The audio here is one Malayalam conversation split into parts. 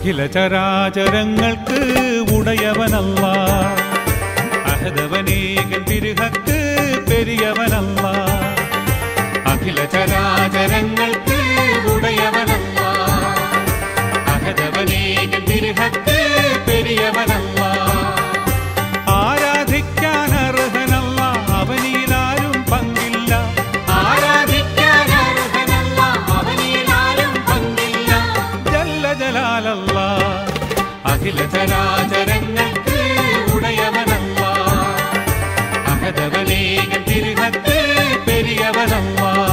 അഖില ചരാചരങ്ങൾക്ക് ഉടയവനല്ല അഹദവനേകൻ തിരുഹക്ക് പെരിയവനല്ല അഖില ചരാചരങ്ങൾക്ക് ഉടയവനല്ല അഹദവനേകൻ തിരുഹക്ക് പെരിയവനല്ല ആരാധിക്കാൻ അർഹനല്ല അവനിലാരും പങ്കില്ല ആരാധിക്കാൻ അർഹനല്ല അവനിലാരും പങ്കില്ല ജല്ല ജലാലല്ല അഖില ചരാചരങ്ങൾക്ക് ഉടയവനല്ല അഹദവനേകൻ തിരുഹത്ത് പെരിയവനല്ല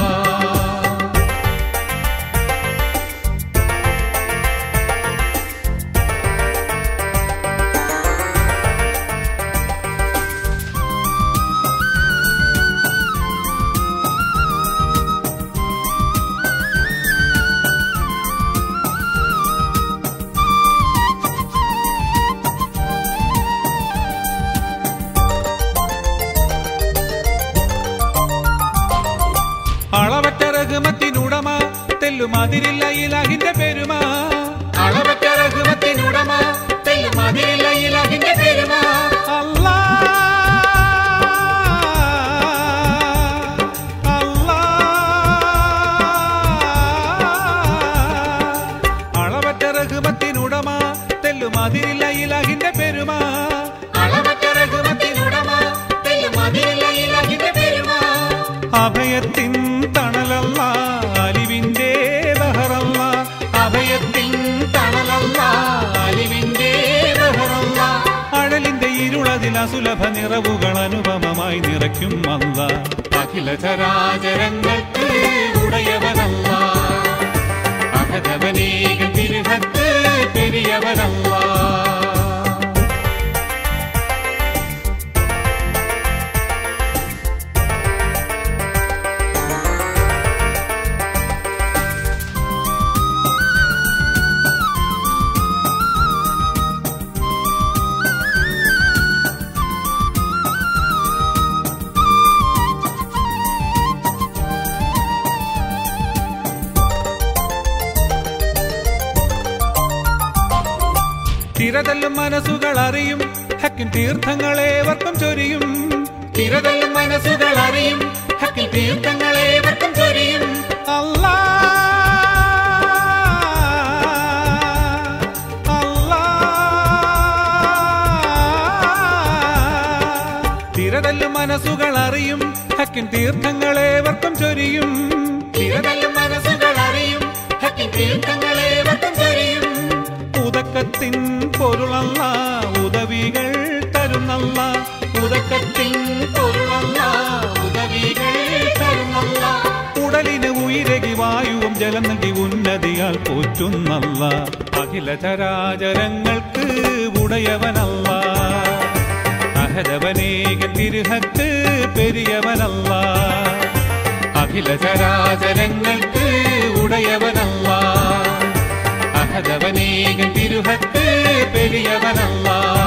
അളവറ്റ രഘുമത്തിനുടമ തെല്ലുമതിരില്ല ഇലഹിന്റെ പെരുമ അളവറ്റ രഘുമത്തിനുടമ തെല്ലും അതിരില്ല ഇലഹിന്റെ പെരുമ അല്ലാ അല്ലാ അളവറ്റ രഘുമത്തിനുടമ തെല്ലുമതിരില്ല ഇലഹിന്റെ പെരുമ അളവറ്റ രഘുമത്തിനുടമ തെല്ലും അതിരില്ല ഇലഹിന്റെ പെരുമ അഭയത്തിൻ തണലല്ല അലിവിന്റെ ബഹറല്ല അഭയത്തിൻ തണലല്ല അലിവിന്റെ ബഹറല്ല അഴലിന്റെ ഇരുളതിൽ അസുലഭ നിറവുകൾ അനുപമമായി നിറയ്ക്കും അല്ല അഖില ചരാചരങ്ങൾക്ക് ഉടയവനല്ല അഹദവനേകൻ തിരുഹത്ത് പെരിയവനല്ല തിരതല്ലും മനസ്സുകൾ അറിയും ഹക്കിൻ തീർത്ഥങ്ങളേവർക്കും ചൊരിയും തിരതല്ലും മനസ്സുകൾ അറിയും ഹക്കിൽ തീർത്ഥങ്ങളേവർക്കും ചൊരിയും അല്ലാ അല്ലാ തിരതല്ലും മനസ്സുകൾ അറിയും ഹക്കിൻ തീർത്ഥങ്ങളേവർക്കും ചൊരിയും തിരതല്ലും മനസ്സുകൾ അറിയും ഹക്കിൽ തീർത്ഥങ്ങളേവർക്കും ചൊരിയും ഉദക്കത്തിൻ പൊരുളല്ല ഉദവികൾ തരുന്നല്ല ഉദക്കത്തിൻ പൊരുളല്ല ഉദവികൾ തരുന്നല്ല ഉടലിന് ഉയരകി വായുവും ജലം നൽകി ഉന്നതിയാൽ പോറ്റുന്നല്ല അഖില ചരാചരങ്ങൾക്ക് ഉടയവനല്ല അഹദവനേകൻ തിരുഹത്ത് പെരിയവനല്ല അഖില ചരാചരങ്ങൾക്ക് ഉടയവനല്ല അഹദവനേകൻ തിരുഹത്ത് പെരിയവനല്ല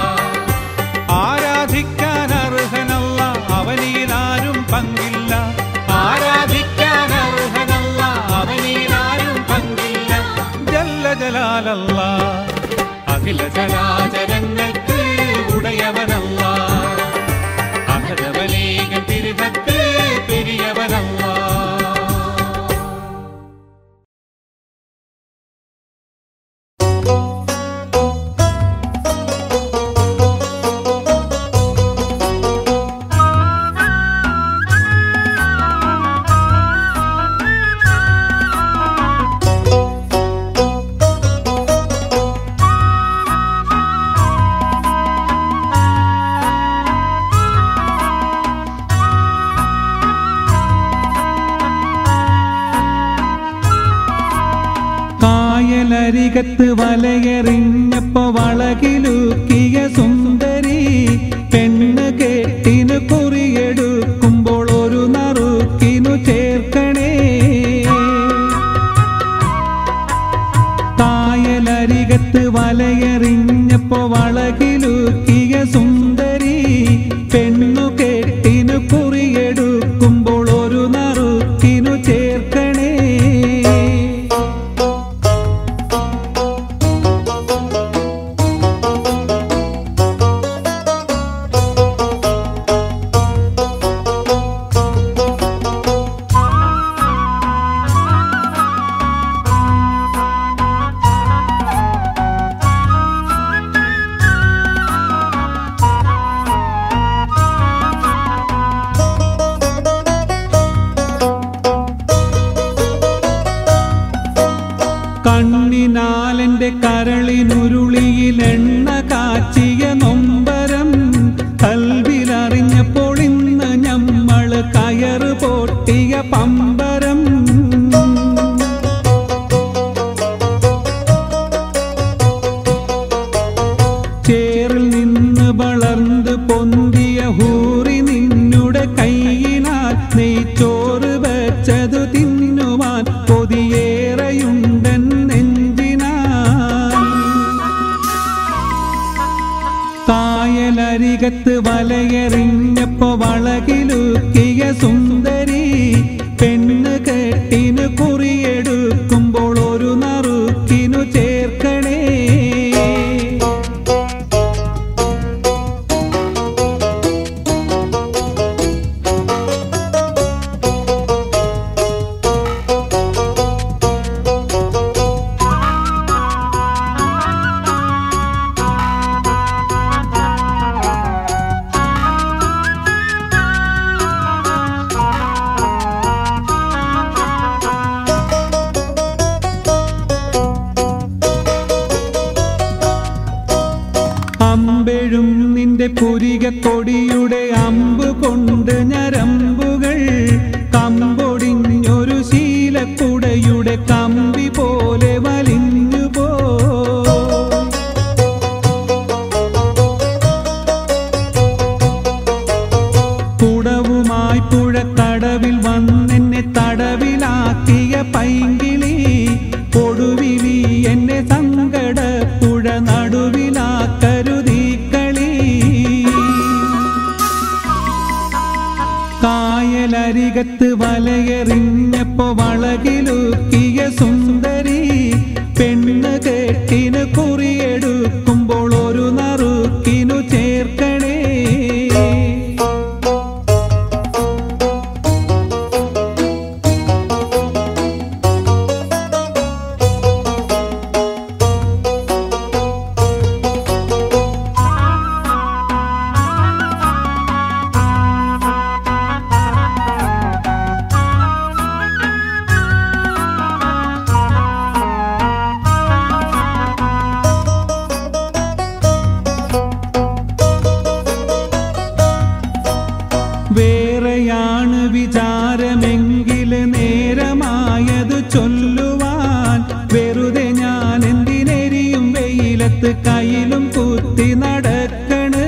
ആരാധിക്കാൻ അർഹനല്ല അവനിലാരും പങ്കില്ല ആരാധിക്കാൻ അർഹനല്ല അവനിലാരും പങ്കില്ല ജല്ല ജലാലല്ല അഖില ചരാചരങ്ങൾക്ക് ഉടയവനല്ല അഹദവനേകൻ തിരുഹത്ത് പെരിയവനല്ല കായലരികത്ത് വലയെറിഞ്ഞപ്പോ വളകിലുക്കിയ സുന്ദരി പെണ്ണ് കെട്ടിനു കുറിയെടുക്കുമ്പോൾ ഒരു നറുക്കിനു ചേർക്കണേ കായലരികത്ത് വലയെറിഞ്ഞപ്പോ വളകിലുക്കിയ സുന്ദരി പെണ്ണു കെട്ടിനു കുറിയെടുക്കുമ്പോൾ ഒരു നറുക്കിനു ചേർക്കണേ കണ്ണിനാലെന്റെ കരളിനുരുളിയിൽ എണ്ണ കാച്ചിയ നൊമ്പരം കൽവിലറിഞ്ഞപ്പോൾ ഇന്ന് ഞമ്മള് കയറ് പൊട്ടിയ പമ്പരം ചേറിൽ നിന്ന് വളർന്ന് പൊന്തിയ ഹൂറി നിന്നുടെ കൈയിനാൽ നെയ്ച്ചോറ് വെച്ചതു തിന്നുവാൻ കൊതിയേറെയുണ്ടൻ നെഞ്ചിനാൽ കായലരികത്ത് വലയെറിഞ്ഞപ്പോ വളകിലുക്കിയ സുന്ദരി പെണ്ണ് കെട്ടിന് കുറിയെടുക്കുമ്പോൾ ഒരു നറുക്കിനു ചേർക്കണേ അമ്പെഴും നിന്റെ പുരിക കൊടിയുടെ അമ്പ് കൊണ്ട് ഞരമ്പുകൾ കമ്പൊടിഞ്ഞൊരു ശീലക്കുടയുടെ കമ്പി പോലെ വലിഞ്ഞു പോ കുടവുമായി പുഴക്കടവിൽ വന്നെന്നെ തടവിലാക്കിയ പൈങ്കിളി കൊടുവിലി എന്നെ സങ്കട പുഴ നടുവിലാക്കരുതീ കളി കായലരികത്ത് വലയെറിഞ്ഞപ്പോ വളകിലുക്കിയ സുന്ദരി പെണ്ണ് കെട്ടിന് കുറിയെടുക്കുമ്പോൾ ഒരു നറുക്കിനു ചേർക്കണേ വേറെയാണ് വിചാരമെങ്കിൽ നേരമായത് ചൊല്ലുവാൻ വെറുതെ ഞാൻ എന്തിനെരിയും വെയിലത്ത് കയ്യിലും കുത്തി നടക്കണ്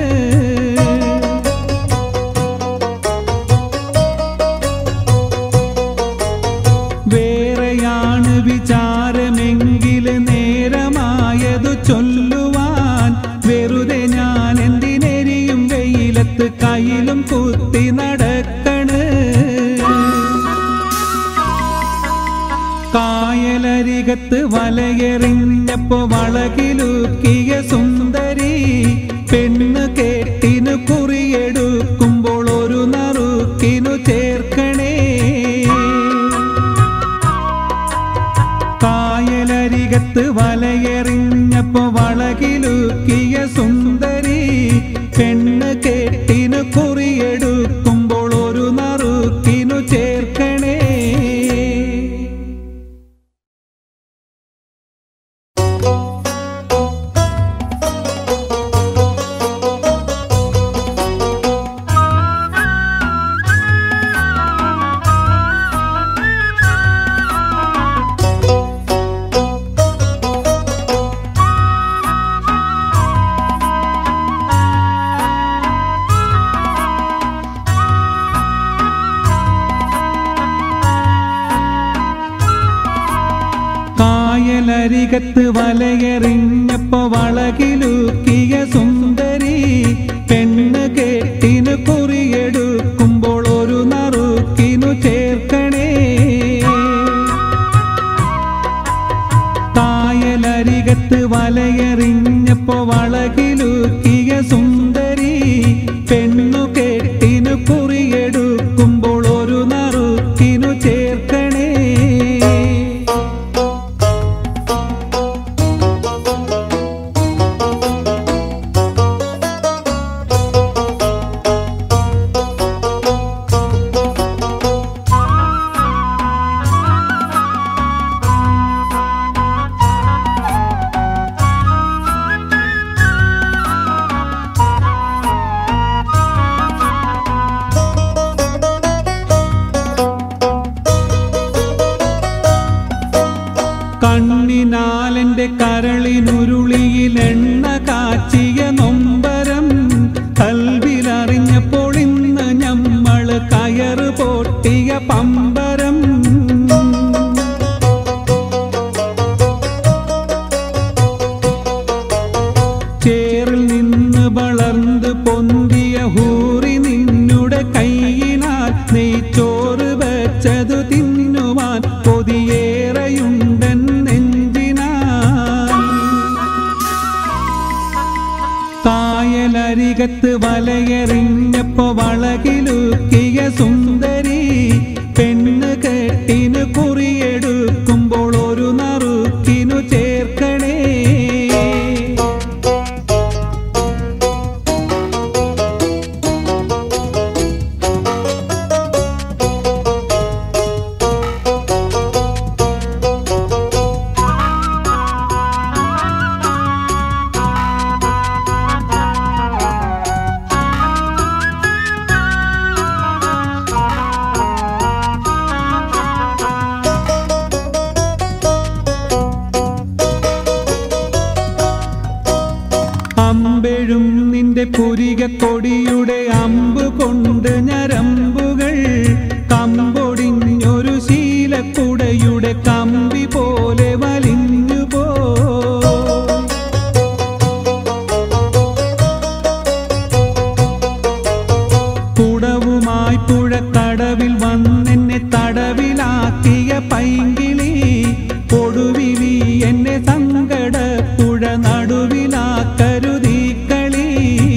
വേറെയാണ് വിചാരമെങ്കിൽ നേരമായത് ചൊല്ലുവാൻ വെറുതെ ഞാൻ എന്തിനെരിയും വെയിലത്ത് കയ്യിലും കുത്തി നടക്കണ് കായലരികത്ത് വലയെറിഞ്ഞപ്പോ വളകിലുക്കിയ സുന്ദരി പെണ്ണ് കേട്ടിനു കുറിയെടുക്കുമ്പോൾ ഒരു നറുക്കിനു ചേർക്കണേ കായലരികത്ത് വലയെറിഞ്ഞപ്പോ വളകിലുക്കിയ സുന്ദരി പെണ്ണ് കെട്ടിനു കുറിയെടുക്കുമ്പോൾ ഒരു നറുക്കിനു ചേർക്കണേ കായലരികത്ത് വലയെറിഞ്ഞപ്പോ വളകിലുക്കിയ സുന്ദരി പെണ്ണ് കെട്ടിനു കുറിയെടുക്കുമ്പോൾ ഒരു നറുക്കിനു ചേർക്കണേ കായലരികത്ത് വലയെറിഞ്ഞപ്പോ വളകിലുക്കിയ സുന്ദരി പെണ്ണു കെട്ടിനു കുറിയെടുക്കുമ്പോൾ ഒരു നറുക്കിനു ചേർക്കണേ കണ്ണിനാലെന്റെ കരളിനുരുളിയിൽ എണ്ണ കാച്ചിയ നൊമ്പരം കൽവിലറിഞ്ഞപ്പോൾ ഇന്ന് ഞമ്മള് കയറ് പൊട്ടിയ പമ്പരം ചേറിൽ നിന്ന് വളർന്ന് പൊന്തിയ ഹൂറി നിന്നുടെ കൈയിനാൽ നെയ്ച്ചോറ് വെച്ചതു തിന്നുവാൻ കൊതിയേറെയുണ്ടൻ നെഞ്ചിനാൽ കായലരികത്ത് വലയെറിഞ്ഞപ്പോ വളകിലുക്കിയ സുന്ദരി പെണ്ണ് കെട്ടിന് കുറിയെടുക്കുമ്പോൾ ഒരു നറുക്കിനു ചേർക്കണേ അമ്പെഴും നിന്റെ പുരിക കൊടിയുടെ അമ്പ് കൊണ്ട് ഞരമ്പുകൾ കമ്പൊടിഞ്ഞൊരു ശീലക്കുടയുടെ കമ്പി പോലെ വലിഞ്ഞു പോ കുടവുമായി പുഴക്കടവിൽ വന്നെന്നെ തടവിലാക്കിയ പൈങ്കിളി ഒടുവിലി എന്നെ സങ്കട പുഴ നടുവിലാക്കരുതീ കളി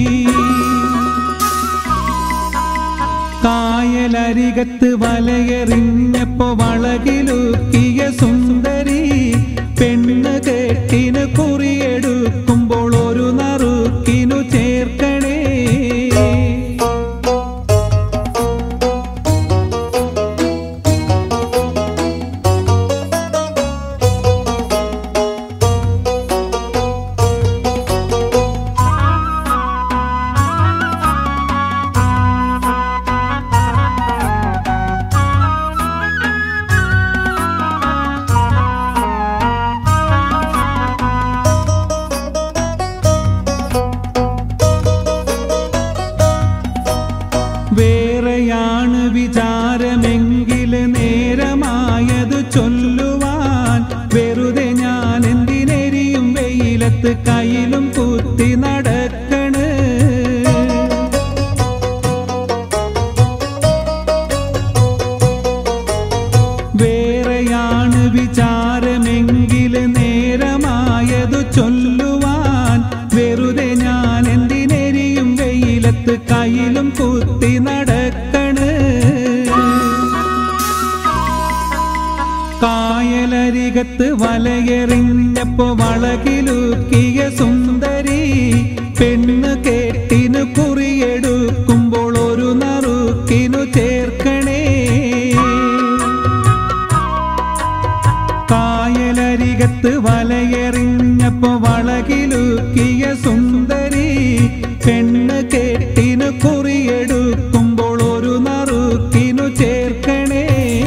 കായലരികത്ത് വലയെറിഞ്ഞപ്പോ വളകിലുക്കിയ സുന്ദരി പെണ്ണ് കെട്ടിന് കുറിയെടുക്കുമ്പോൾ ഒരു നറുക്കിനു ചേർക്കണേ വേറെയാണ് വിചാരമെങ്കില് നേരമായത് ചൊല്ലുവാൻ വെറുതെ ഞാൻ എന്തിനെരിയും വെയിലത്ത് കയ്യിലും കുത്തി നടക്കണ് വേറെയാണ് വിചാരമെങ്കില് നേരമായതു ചൊല്ലുവാൻ വെറുതെ ഞാൻ എന്തിനെരിയും വെയിലത്ത് കയ്യിലും കുത്തി നടക്കണ് കായലരികത്ത് വലയെറിഞ്ഞപ്പോ വളകിലുക്കിയ സുന്ദരി പെണ്ണ് കേട്ടിനു കുറിയെടുക്കുമ്പോൾ ഒരു നറുക്കിനു ചേർക്കണേ കായലരികത്ത് വലയെറിഞ്ഞപ്പോ വളകിലുക്കിയ സുന്ദരി പെണ്ണ് കെട്ടിനു കുറിയെടുക്കുമ്പോൾ ഒരു നറുക്കിനു ചേർക്കണേ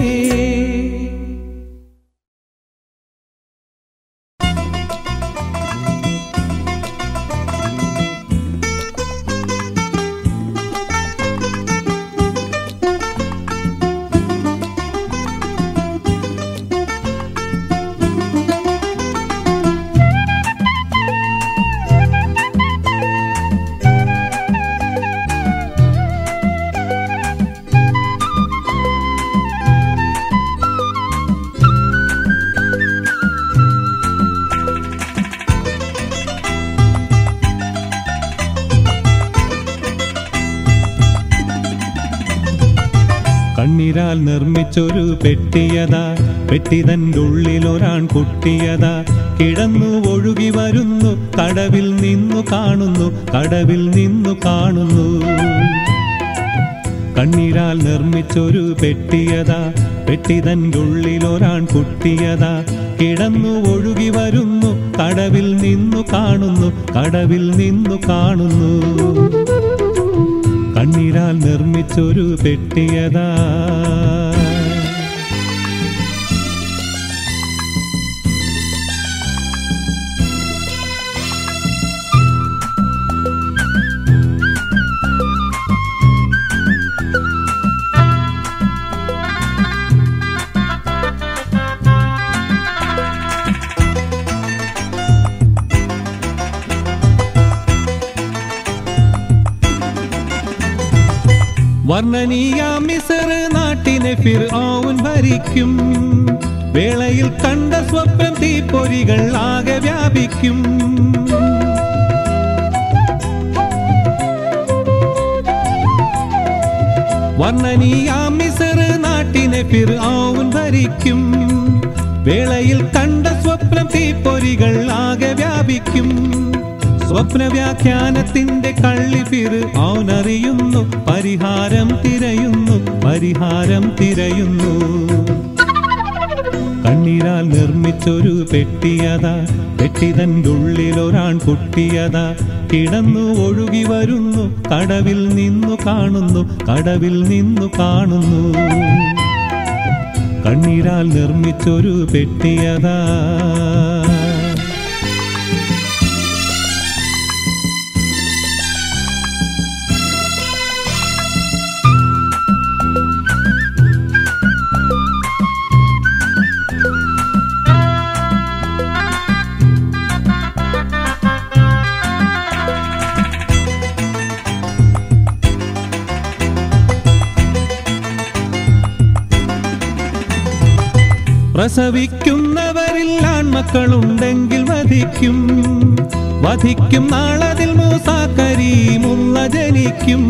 കണ്ണിരാൽ നിർമ്മിച്ചൊരു പെട്ടിയതാ പെട്ടിതൻ്റെ ഉള്ളിൽ ഒരാൺ കുട്ടിയതാ കിടന്നു ഒഴുകി വരുന്നു കടവിൽ നിന്നു കാണുന്നു കടവിൽ നിന്നു കാണുന്നു കണ്ണീരാൽ നിർമ്മിച്ചൊരു പെട്ടിയതാ പെട്ടിതൻ്റെ ഉള്ളിൽ ഒരാൺ കുട്ടിയതാ കിടന്നു ഒഴുകി വരുന്നു കടവിൽ നിന്നു കാണുന്നു കടവിൽ നിന്നു കാണുന്നു കണ്ണീരാൽ നിർമ്മിച്ചൊരു പെട്ടിയതാ വർണ്ണനീയ മിസർ നാട്ടിനെ ഫിർ ഔൻ ഭരിക്കും വേളയിൽ കണ്ട സ്വപ്നം തീപ്പൊരികൾ ആകെ വ്യാപിക്കും വർണ്ണനീയ മിസർ നാട്ടിനെ ഫിർ ഔൻ ഭരിക്കും വേളയിൽ കണ്ട സ്വപ്നം തീപ്പൊരികൾ ആകെ വ്യാപിക്കും സ്വപ്ന വ്യാഖ്യാനത്തിന്റെ കള്ളി ഫിർ ഔനറിയുന്നു പരിഹാരം തിരയുന്നു പരിഹാരം തിരയുന്നു കണ്ണീരാൽ നിർമ്മിച്ചൊരു പെട്ടിയതാ പെട്ടിതൻ്റെ ഉള്ളിൽ ഒരാൺ കുട്ടിയതാ കിടന്നു ഒഴുകി വരുന്നു കടവിൽ നിന്നു കാണുന്നു കടവിൽ നിന്നു കാണുന്നു കണ്ണീരാൽ നിർമ്മിച്ചൊരു പെട്ടിയതാ പ്രസവിക്കുന്നവരിൽ ആൺമക്കളുണ്ടെങ്കിൽ വധിക്കും വധിക്കും നാളതിൽ മൂസാക്കരീമുള്ള ജനിക്കും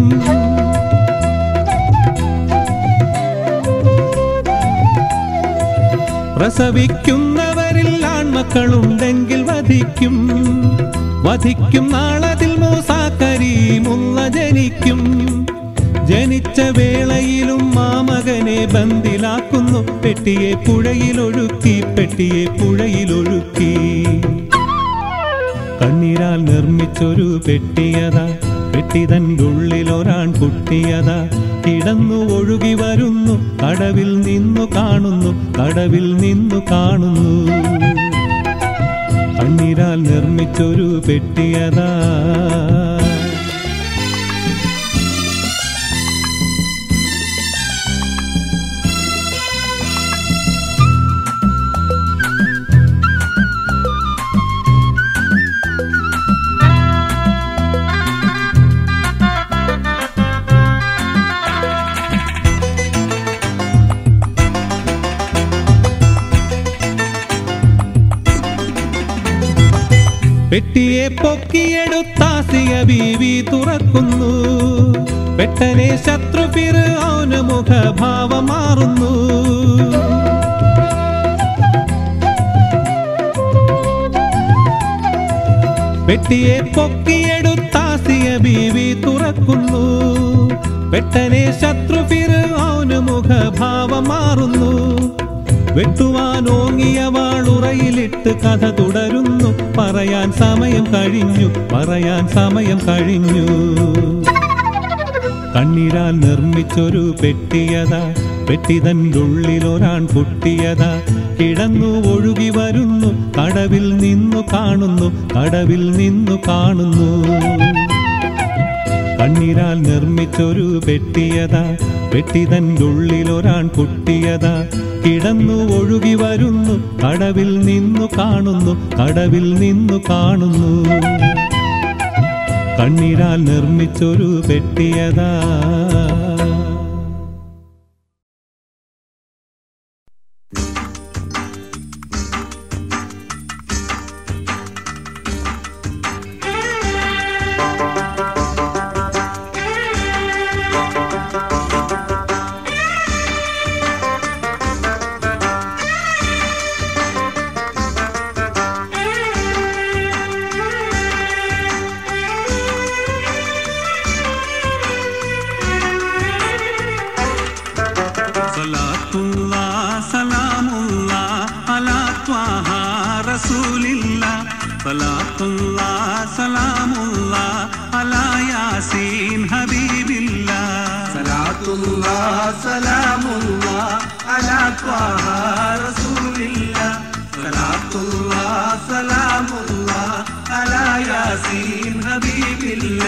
പ്രസവിക്കുന്നവരിൽ ആൺമക്കളുണ്ടെങ്കിൽ വധിക്കും വധിക്കും നാളതിൽ മൂസാക്കരീമുള്ള ജനിക്കും ജനിച്ച വേളയിലും മാമകനെ ബന്ദിലാക്കുന്നു പെട്ടിയെ പുഴയിലൊഴുക്കി പെട്ടിയെ പുഴയിലൊഴുക്കി കണ്ണീരാൽ നിർമ്മിച്ചൊരു പെട്ടിയതാ പെട്ടിതൻ്റെ ഉള്ളിൽ ഒരാൺ കുട്ടിയതാ കിടന്നു ഒഴുകി വരുന്നു കടവിൽ നിന്നു കാണുന്നു കടവിൽ നിന്നു കാണുന്നു കണ്ണീരാൽ നിർമ്മിച്ചൊരു പെട്ടിയതാ പെട്ടിയെ പൊക്കിയെടുത്താസിയ ബീവി തുറക്കുന്നു പെട്ടനെ ശത്രു ഫിർ ഔന മുഖഭാവം മാറുന്നു പെട്ടിയെ പൊക്കിയെടുത്താസിയ ബീവി തുറക്കുന്നു പെട്ടനെ ശത്രു ഫിർ ഔന മുഖഭാവം മാറുന്നു വെട്ടുവാൻ ഓങ്ങിയവാൾ ഉറയിലിട്ട് കഥ തുടരുന്നു പറയാൻ സമയം കഴിഞ്ഞു പറയാൻ സമയം കഴിഞ്ഞു കണ്ണീരാൽ നിർമ്മിച്ചൊരു പെട്ടിയതാ പെട്ടിതൻ്റെ ഉള്ളിൽ ഒരാൺ പൊട്ടിയതാ കിടന്നു ഒഴുകി വരുന്നു കടവിൽ നിന്നു കാണുന്നു കടവിൽ നിന്നു കാണുന്നു കണ്ണീരാൽ നിർമ്മിച്ചൊരു പെട്ടിയതാ പെട്ടിതൻ്റെ ഉള്ളിൽ ഒരാൺ പൊട്ടിയതാ കിടന്നു ഒഴുകി വരുന്നു കടവിൽ നിന്നു കാണുന്നു കടവിൽ നിന്നു കാണുന്നു കണ്ണീരാൽ നിർമ്മിച്ചൊരു പെട്ടിയതാ സലാത്തുള്ള സലാമുള്ള അലാ ത്വാഹ റസൂലില്ല സലാത്തുള്ള സലാമുള്ള അലാ യാസീൻ ഹബീബില്ല സലാത്തുള്ള സലാമുള്ള അലാ ത്വാഹ റസൂലില്ല സലാത്തുള്ള സലാമുള്ള അലാ യാസീൻ ഹബീബില്ല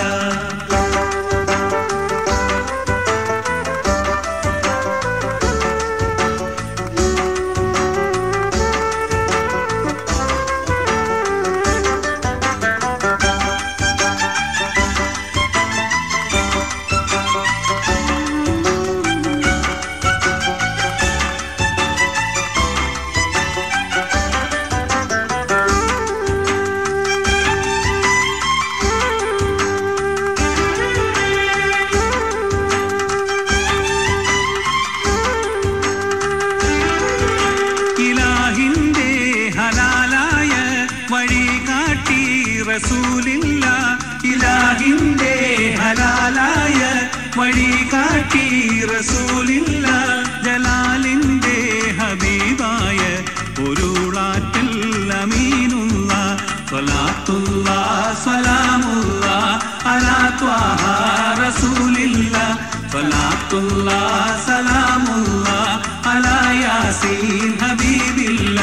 നായകനാക്കി റസൂലില്ല ജലാലിന്റെ ഹബീബായ പൊരുളാറ്റൽ അമീനുള്ള സ്വലാത്തുള്ള സലാമുള്ള അലാ ത്വാഹ റസൂലില്ല സ്വലാത്തുള്ള സലാമുള്ള അലാ യാസീൻ ഹബീബില്ല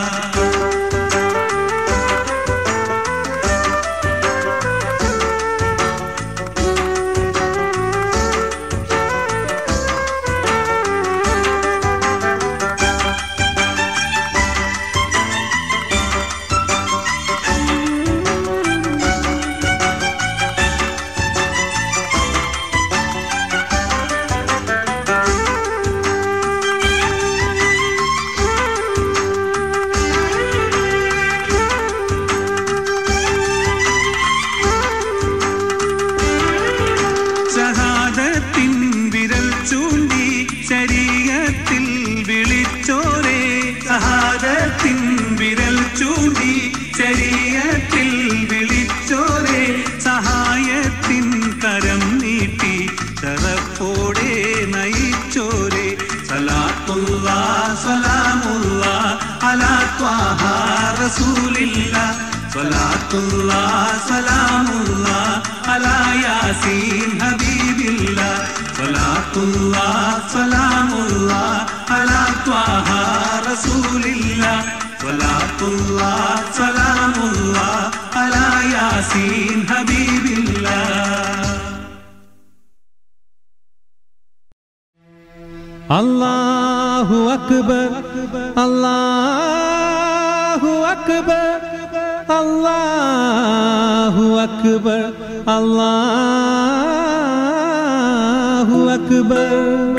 ഷഹാദത്തിൻ വിരൽ ചൂണ്ടി ശരീരത്തിൽ വിളിച്ചോരേ ഷഹാദത്തിൻ വിരൽ ചൂണ്ടി ശരീരത്തിൽ വിളിച്ചോരേ സഹായത്തിൻ കരം നീട്ടി ശറപ്പോടെ നയിച്ചോരേ സലാത്തുള്ള സലാമുള്ള അലാ ത്വാഹ റസൂലില്ല സലാത്തുള്ള സലാമുള്ള അലാ യാസീൻ ഹബീബില്ല സലാത്തുള്ള സലാമുള്ള അലാ ത്വാഹ റസൂലില്ല സലാത്തുള്ള സലാമുള്ള അലാ യാസീൻ ഹബീബില്ല അല്ലാഹു അക്ബർ അല്ലാഹു അക്ബർ അല്ലാഹു അക്ബർ അല്ലാഹു അക്ബർ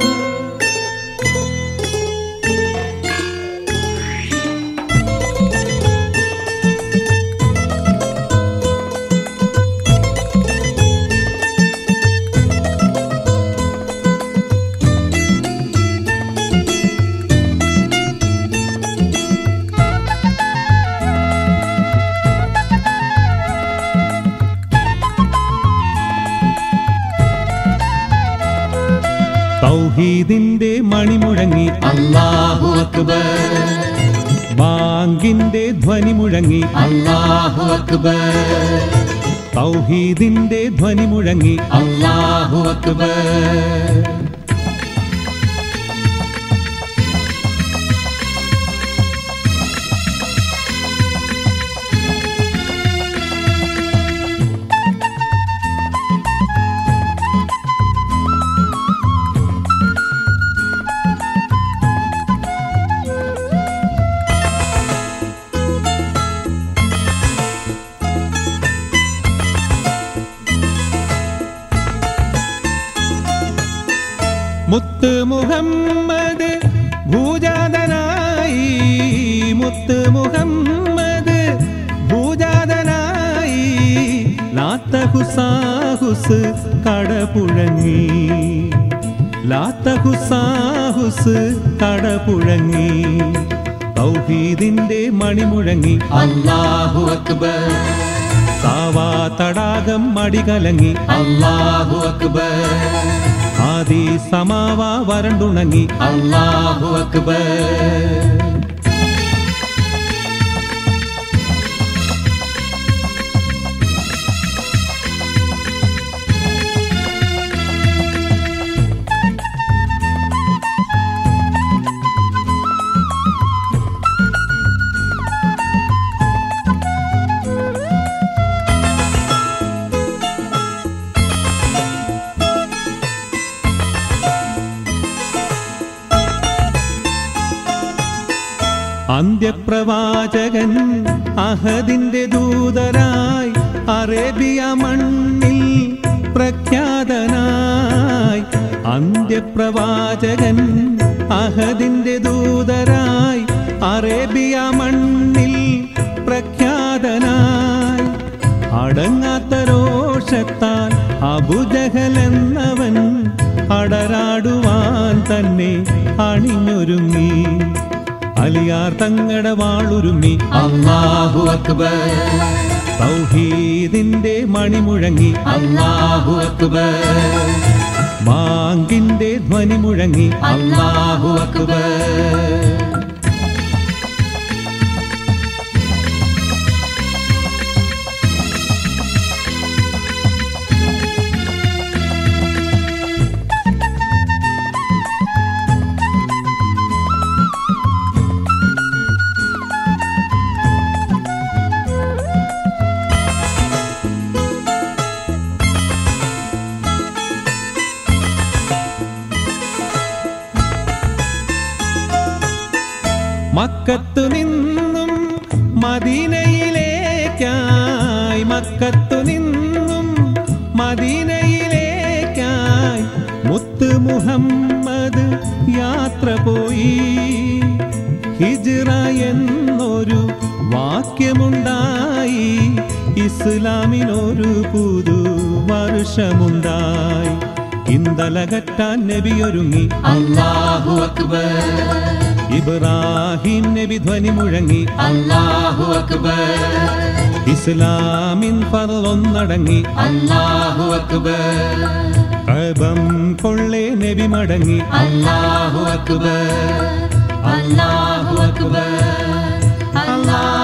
തൗഹീദിന്റെ മണിമുഴങ്ങി അല്ലാഹു അക്ബർ ബാങ്കിന്റെ ധ്വനി മുഴങ്ങി അല്ലാഹു അക്ബർ തൗഹീദിന്റെ ധ്വനി മുഴങ്ങി അല്ലാഹു അക്ബർ മുത്ത് മുഹമ്മദ് ഭൂജാതനായി മുത്ത് മുഹമ്മദ് ഭൂജാതനായി ലാത്ത ഹുസാഹുസ് കടപുഴങ്ങി ലാത്ത ഹുസാഹുസ് കടപുഴങ്ങി തൗഹീദിന്റെ മണിമുഴങ്ങി അല്ലാഹു അക്ബർ സാവാ തടാകം മടികലങ്ങി അല്ലാഹു അക്ബർ ആദി സമാവ വരണ്ടുണങ്ങി അല്ലാഹു അക്ബർ അന്ത്യപ്രവാചകൻ അഹദിന്റെ ദൂതരായി അറേബ്യ മണ്ണിൽ പ്രഖ്യാതനായി അന്ത്യപ്രവാചകൻ അഹദിന്റെ ദൂതരായി അറേബ്യ മണ്ണിൽ പ്രഖ്യാതനായി അടങ്ങാത്ത രോഷത്താൽ അബുജഹൽ എന്നവൻ അടരാടുവാൻ തന്നെ അണിഞ്ഞൊരുങ്ങി അലിയാർ തങ്ങട വാളുരുമ്മി അല്ലാഹു അക്ബർ തൗഹീദിന്റെ മണിമുഴങ്ങി അല്ലാഹു അക്ബർ ബാങ്കിന്റെ ധ്വനി മുഴങ്ങി അല്ലാഹു അക്ബർ മക്കത്തു നിന്നും മദീനയിലേക്കായി മക്കത്തു നിന്നും മദീനയിലേക്കായി മുത്ത് മുഹമ്മദ് യാത്ര പോയി ഹിജ്റ എന്നൊരു വാക്യമുണ്ടായി ഇസ്ലാമിനൊരു പുതു വർഷമുണ്ടായി ഇന്തലകറ്റാൻ നബിയൊരുങ്ങി അല്ലാഹു അക്ബർ ഇബ്രാഹിം നബി ധ്വനി മുഴങ്ങി അല്ലാഹു അക്ബർ ഇസ്ലാമിൻ പറന്നടങ്ങി അല്ലാഹു അക്ബർ കബം കൊള്ളേ നബി മടങ്ങി അല്ലാഹു അക്ബർ അല്ലാഹു അക്ബർ അല്ലാഹു